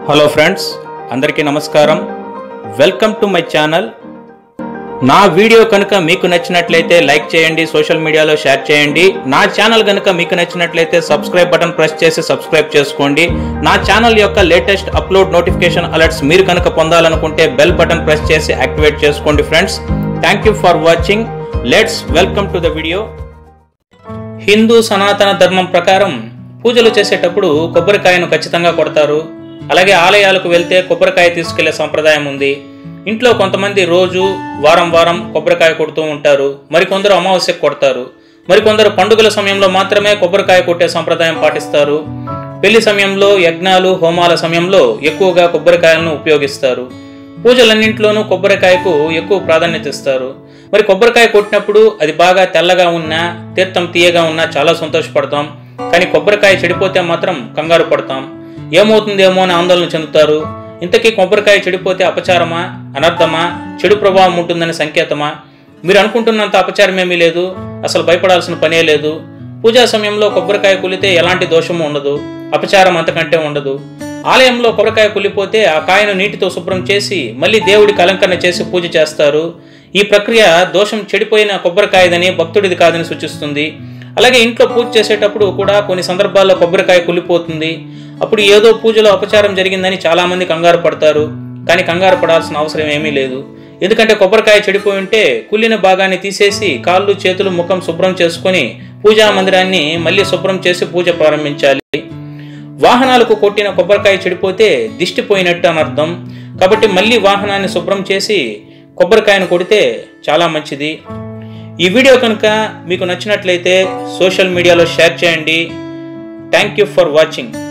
hello friends అందరికీ నమస్కారం welcome to my channel నా వీడియో కనుక మీకు నచ్చినట్లయితే లైక్ చేయండి సోషల్ మీడియాలో షేర్ చేయండి నా ఛానల్ కనుక మీకు నచ్చినట్లయితే సబ్స్క్రైబ్ బటన్ ప్రెస్ చేసి సబ్స్క్రైబ్ చేసుకోండి నా ఛానల్ యొక్క లేటెస్ట్ అప్లోడ్ నోటిఫికేషన్ అలర్ట్స్ మీరు కనుక పొందాలనుకుంటే బెల్ బటన్ ప్రెస్ చేసి యాక్టివేట్ చేసుకోండి friends thank you for watching let's welcome to the video Hindu సనాతన ధర్మం ప్రకారం పూజలు చేసేటప్పుడు కొబ్బరికాయను ఖచ్చితంగా కొడతారు అలాగే ఆలయాలకు వెళ్తే కొబ్బరికాయ తీసుకెళ్లే సంప్రదాయం ఉంది ఇంట్లో కొంతమంది రోజు వారం వారం కొబ్బరికాయ కొడుతూ ఉంటారు మరికొందరు అమావాస్యకు కొడతారు మరికొందరు పండుగల సమయంలో మాత్రమే కొబ్బరికాయ కొట్టే సంప్రదాయం పాటిస్తారు పెళ్లి సమయంలో యజ్ఞాలు హోమాల సమయంలో ఎక్కువగా కొబ్బరికాయలను ఉపయోగిస్తారు పూజలన్నింటిలోనూ కొబ్బరికాయకు ఎక్కువ ప్రాధాన్యత ఇస్తారు మరి కొబ్బరికాయ కొట్టినప్పుడు అది బాగా తెల్లగా ఉన్నా తీర్థం తీయగా ఉన్నా చాలా సంతోషపడతాం కానీ కొబ్బరికాయ చెడిపోతే మాత్రం కంగారు పడతాం ఏమవుతుందేమో అని ఆందోళన చెందుతారు ఇంతకీ కొబ్బరికాయ చెడిపోతే అపచారమా అనర్థమా చెడు ప్రభావం ఉంటుందని సంకేతమా మీరు అనుకుంటున్నంత అపచారం ఏమీ లేదు అసలు భయపడాల్సిన పనే లేదు పూజా సమయంలో కొబ్బరికాయ కులితే ఎలాంటి దోషము ఉండదు అపచారం అంతకంటే ఉండదు ఆలయంలో కొబ్బరికాయ కులిపోతే ఆ కాయను నీటితో శుభ్రం చేసి మళ్ళీ దేవుడికి అలంకరణ చేసి పూజ చేస్తారు ఈ ప్రక్రియ దోషం చెడిపోయిన కొబ్బరికాయదని భక్తుడిది కాదని సూచిస్తుంది అలాగే ఇంట్లో పూజ చేసేటప్పుడు కూడా కొన్ని సందర్భాల్లో కొబ్బరికాయ కులిపోతుంది అప్పుడు ఏదో పూజలో అపచారం జరిగిందని చాలా మంది కంగారు పడతారు కానీ కంగారు పడాల్సిన అవసరం ఏమీ లేదు ఎందుకంటే కొబ్బరికాయ చెడిపోయి ఉంటే కుళ్ళిన భాగాన్ని తీసేసి కాళ్ళు చేతులు ముఖం శుభ్రం చేసుకొని పూజా మందిరాన్ని మళ్ళీ శుభ్రం చేసి పూజ ప్రారంభించాలి వాహనాలకు కొట్టిన కొబ్బరికాయ చెడిపోతే దిష్టి పోయినట్టు అని అర్థం కాబట్టి మళ్ళీ వాహనాన్ని శుభ్రం చేసి కొబ్బరికాయను కొడితే చాలా మంచిది ఈ వీడియో కనుక మీకు నచ్చినట్లయితే సోషల్ మీడియాలో షేర్ చేయండి థ్యాంక్ యూ ఫర్ వాచింగ్